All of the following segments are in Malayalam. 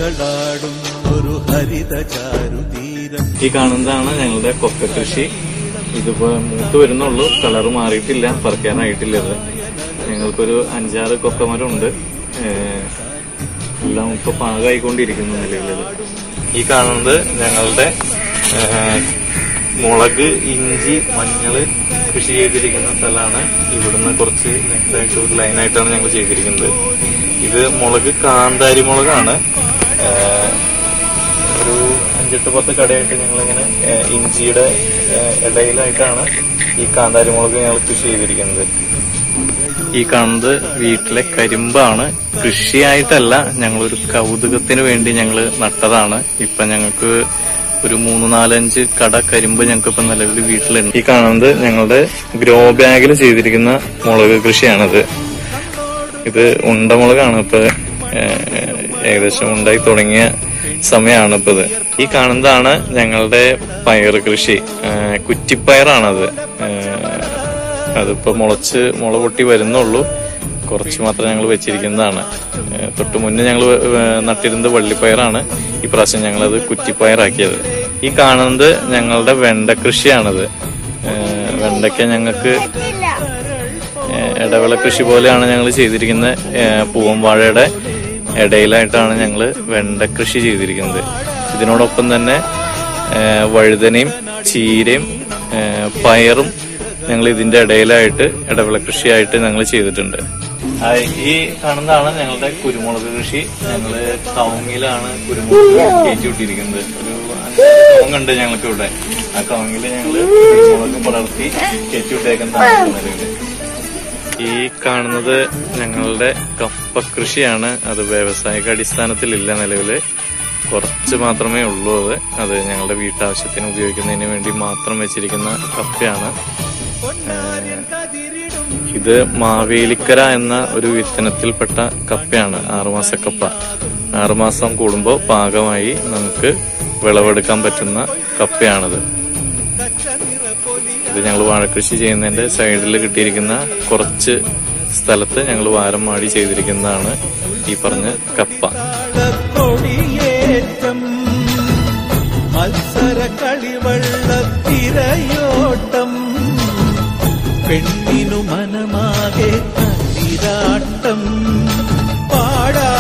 തിരകളാടും ഒരു ഹരിത ചാരുതീരം ഈ കാണുന്നതാണ് ഞങ്ങളുടെ കൊക്ക കൃഷി ഇതിപ്പോ മൂത്ത് വരുന്നുള്ളൂ കളർ മാറിയിട്ടില്ല പറിക്കാനായിട്ടില്ല ഇത് ഞങ്ങൾക്കൊരു അഞ്ചാറ് കൊക്കമരം ഉണ്ട് ഏഹ് എല്ലാം ഇപ്പൊ പാകമായിക്കൊണ്ടിരിക്കുന്നു നിലവിലത് ഈ കാണുന്നത് ഞങ്ങളുടെ ഏഹ്, മുളക് ഇഞ്ചി മഞ്ഞള് കൃഷി ചെയ്തിരിക്കുന്ന സ്ഥലമാണ് ഇവിടുന്ന് കുറച്ച് നെക്സ്റ്റായിട്ട് ഒരു ലൈനായിട്ടാണ് ഞങ്ങൾ ചെയ്തിരിക്കുന്നത് ഇത് മുളക് കാന്താരി മുളകാണ് ഏഹ്, ഒരു അഞ്ചെട്ട് പത്ത് കടയായിട്ട് ഞങ്ങളിങ്ങനെ ഏഹ്, ഇഞ്ചിയുടെ ഏഹ്, ഇടയിലായിട്ടാണ് ഈ കാന്താരി മുളക് ഞങ്ങൾ കൃഷി ചെയ്തിരിക്കുന്നത് ഈ കാണുന്നത് വീട്ടിലെ കരിമ്പാണ് കൃഷിയായിട്ടല്ല ഞങ്ങളൊരു കൗതുകത്തിന് വേണ്ടി ഞങ്ങൾ നട്ടതാണ് ഇപ്പൊ ഞങ്ങൾക്ക് ഒരു മൂന്ന് നാലഞ്ച് കട കരിമ്പ് ഞങ്ങൾക്ക് ഇപ്പൊ നിലവിൽ വീട്ടിലുണ്ട് ഈ കാണുന്നത് ഞങ്ങളുടെ ഗ്രോ ബാഗിൽ ചെയ്തിരിക്കുന്ന മുളക് കൃഷിയാണിത് ഇത് ഉണ്ടമുളകാണ് ഇപ്പൊ ഏഹ്, ഏകദേശം ഉണ്ടായി തുടങ്ങിയ സമയമാണ് ഇപ്പൊ ഇത് ഈ കാണുന്നതാണ് ഞങ്ങളുടെ പയർ കൃഷി ഏഹ്, കുറ്റിപ്പയറാണത് ഏഹ്, അതിപ്പോ മുളച്ച് മുള പൊട്ടി വരുന്നുള്ളൂ കുറച്ച് മാത്രം ഞങ്ങൾ വെച്ചിരിക്കുന്നതാണ് ഏഹ്, തൊട്ട് മുന്നേ ഞങ്ങൾ നട്ടിരുന്നത് വള്ളിപ്പയറാണ് ഈ പ്രാവശ്യം ഞങ്ങളത് കുറ്റിപ്പയറാക്കിയത് ഈ കാണുന്നത് ഞങ്ങളുടെ വെണ്ട കൃഷിയാണത് ഏഹ്, വെണ്ടയ്ക്ക ഞങ്ങൾക്ക് ഏഹ് ഇടവിള കൃഷി പോലെയാണ് ഞങ്ങൾ ചെയ്തിരിക്കുന്നത് ഏഹ് പൂവൻവാഴയുടെ ഇടയിലായിട്ടാണ് ഞങ്ങൾ വെണ്ട കൃഷി ചെയ്തിരിക്കുന്നത് ഇതിനോടൊപ്പം തന്നെ ഏഹ് വഴുതനയും ചീരയും ഏഹ് പയറും ഞങ്ങൾ ഇതിന്റെ ഇടയിലായിട്ട് ഇടവിള കൃഷിയായിട്ട് ഞങ്ങൾ ചെയ്തിട്ടുണ്ട് ഈ കാണുന്നതാണ് ഞങ്ങളുടെ കുരുമുളക് കൃഷി ഞങ്ങള് കവുങ്ങിലാണ് കുരുമുളക് കയറ്റി വിട്ടിരിക്കുന്നത് ഒരു കവുങ്ങുണ്ട് ഞങ്ങൾക്ക് ഇവിടെ ആ കവുങ്ങില് ഞങ്ങള് കുരുമുളക് പടർത്തി കയറ്റി വിട്ടേക്കുന്നതാണ് നിലവില് ഈ കാണുന്നത് ഞങ്ങളുടെ കപ്പ കൃഷിയാണ് അത് വ്യാവസായിക അടിസ്ഥാനത്തിലില്ല നിലവില് കുറച്ച് മാത്രമേ ഉള്ളൂ അത് അത് ഞങ്ങളുടെ വീട്ടാവശ്യത്തിന് ഉപയോഗിക്കുന്നതിന് വേണ്ടി മാത്രം വെച്ചിരിക്കുന്ന കപ്പയാണ് ഏഹ് ഇത് മാവേലിക്കര എന്ന ഒരു വിത്തനത്തിൽപ്പെട്ട കപ്പയാണ് ആറുമാസ കപ്പ ആറുമാസം കൂടുമ്പോൾ പാകമായി നമുക്ക് വിളവെടുക്കാൻ പറ്റുന്ന കപ്പയാണിത് ഇത് ഞങ്ങൾ വാഴക്കൃഷി ചെയ്യുന്നതിന്റെ സൈഡിൽ കിട്ടിയിരിക്കുന്ന കുറച്ച് സ്ഥലത്ത് ഞങ്ങൾ വാരം മാടി ചെയ്തിരിക്കുന്നതാണ് ഈ പറഞ്ഞ കപ്പ കൊടിയേറ്റം മത്സര കളിവള്ള തിരയോട്ടം പെണ്ണിനു മനമാകെ തന്നിരാട്ടം പാടാ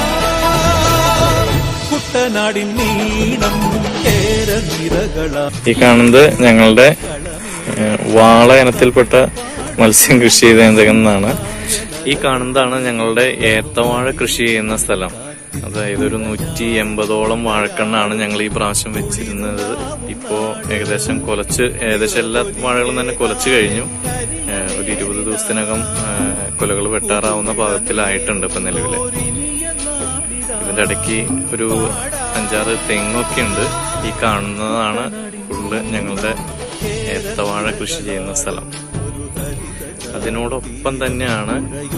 കുട്ടനാടിൻ നീളം കേര നിരകളാ ഈ കാണുന്നത് ഞങ്ങളുടെ ഏഹ്, വാള ഇനത്തിൽപ്പെട്ട മത്സ്യം കൃഷി ചെയ്തതാണ് ഈ കാണുന്നതാണ് ഞങ്ങളുടെ ഏത്തവാഴ കൃഷി ചെയ്യുന്ന സ്ഥലം അതായത് ഒരു നൂറ്റി എൺപതോളം വാഴക്കണ്ണാണ് ഞങ്ങൾ ഈ പ്രാവശ്യം വെച്ചിരുന്നത് ഇപ്പോ ഏകദേശം കൊലച്ച് ഏകദേശം എല്ലാ വാഴകളും തന്നെ കൊലച്ചു കഴിഞ്ഞു ഏഹ്, ഒരു ഇരുപത് ദിവസത്തിനകം കൊലകൾ വെട്ടാറാവുന്ന പാകത്തിലായിട്ടുണ്ട് ഇപ്പൊ നിലവില് ഇതിന്റെ ഇടയ്ക്ക് ഒരു അഞ്ചാറ് തെങ്ങൊക്കെ ഉണ്ട് ഈ കാണുന്നതാണ് ഫുള്ള് ഞങ്ങളുടെ ഏത്തവാഴ കൃഷി ചെയ്യുന്ന സ്ഥലം അതിനോടൊപ്പം തന്നെയാണ്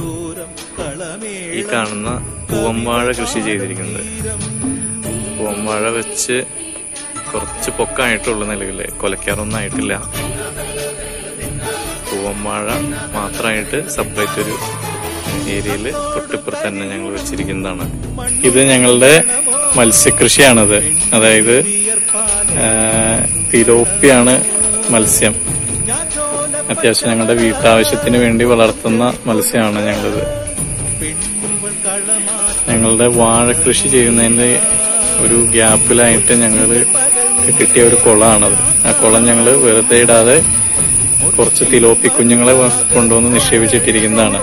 ഈ കാണുന്ന പൂവമ്പാഴ കൃഷി ചെയ്തിരിക്കുന്നത് പൂവമ്പാഴ വെച്ച് കുറച്ച് പൊക്കായിട്ടുള്ള നിലവില് കൊലക്കാറൊന്നും ആയിട്ടില്ല പൂവമ്പാഴ മാത്രമായിട്ട് സെപ്പറേറ്റ് ഒരു ഏരിയയിൽ തൊട്ടിപ്പുറത്ത് തന്നെ ഞങ്ങൾ വെച്ചിരിക്കുന്നതാണ് ഇത് ഞങ്ങളുടെ മത്സ്യകൃഷിയാണത് അതായത് ആ, തിലോപ്പിയാണ് മത്സ്യം അത്യാവശ്യം ഞങ്ങളുടെ വീട്ടാവശ്യത്തിന് വേണ്ടി വളർത്തുന്ന മത്സ്യമാണ് ഞങ്ങളിത് ഞങ്ങളുടെ വാഴ കൃഷി ചെയ്യുന്നതിന്റെ ഒരു ഗ്യാപ്പിലായിട്ട് ഞങ്ങൾ കിട്ടിയ ഒരു കുളമാണത് ആ കുളം ഞങ്ങൾ വെറുതെ ഇടാതെ കുറച്ച് തിലോപ്പി കുഞ്ഞുങ്ങളെ വ- കൊണ്ടുവന്ന് നിക്ഷേപിച്ചിട്ടിരിക്കുന്നതാണ്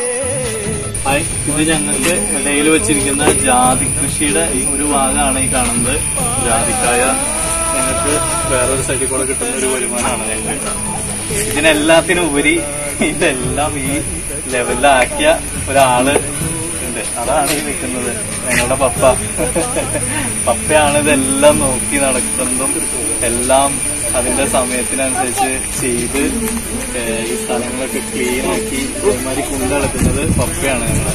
ഇത് ഞങ്ങൾക്ക് ഇടയിൽ വെച്ചിരിക്കുന്ന ജാതി കൃഷിയുടെ ഒരു ഭാഗമാണ് ഈ കാണുന്നത് ജാതിക്കായ ഞങ്ങൾക്ക് വേറൊരു സൈഡിൽ കൂടെ കിട്ടുന്ന ഒരു വരുമാനമാണ് ഞങ്ങൾക്ക് ഇതിനെല്ലാത്തിനും ഉപരി ഇതെല്ലാം ഈ ലെവലിലാക്കിയ ഒരാള് ഉണ്ട് അതാണ് ഈ നിൽക്കുന്നത് ഞങ്ങളുടെ പപ്പ പപ്പയാണ് ഇതെല്ലാം നോക്കി നടക്കുന്നതും എല്ലാം അതിന്റെ സമയത്തിനനുസരിച്ച് ചെയ്ത് ഏഹ് ഈ സ്ഥലങ്ങളൊക്കെ ക്ലീൻ ആക്കി ഇതേമാതിരി കൊണ്ടു നടക്കുന്നത് പപ്പയാണ് ഞങ്ങള്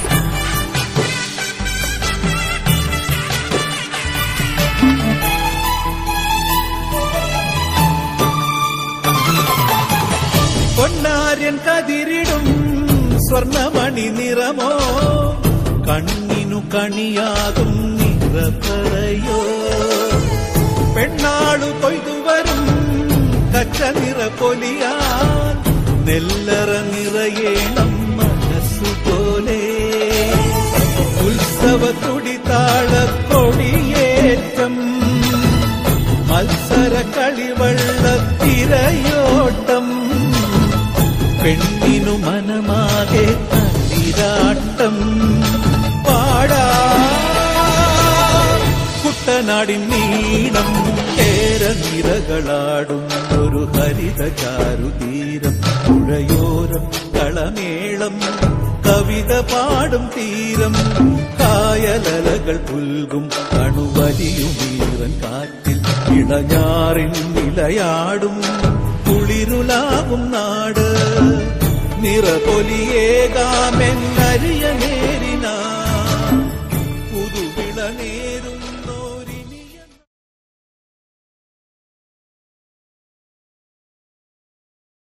പൊന്നാര്യൻ കതിരിടും സ്വർണമണി നിറമോ കണ്ണിനു കണിയാകും നിറ പറയോ പെണ്ണാളു കൊയ്തു വരും കച്ച നിറ പൊലിയാൻ നെല്ലറ നിറയേണം മനസ്സുപോലെ ഉത്സവ തുടിതാള കൊടിയേറ്റം മത്സര കളിവള്ള തിരയോട്ടം പെണ്ണിനു മനമാകെ തന്നിരാട്ടം പാടാ കുട്ടനാടിൻ നീളം കേരനിരകളാടും ഒരു ഹരിത ചാരുതീരം പുഴയോരം കളമേളം കവിത പാടും തീരം കായലലകൾ പുൽകും അണുവലിയുമീറൻ കാറ്റിൽ ഇളഞ്ഞാറിൻ നിലയാടും കുളിരുലാകും നാട് നിറപൊലിയേകാമെന്നരിയ നേരിന പുതുവിള നേ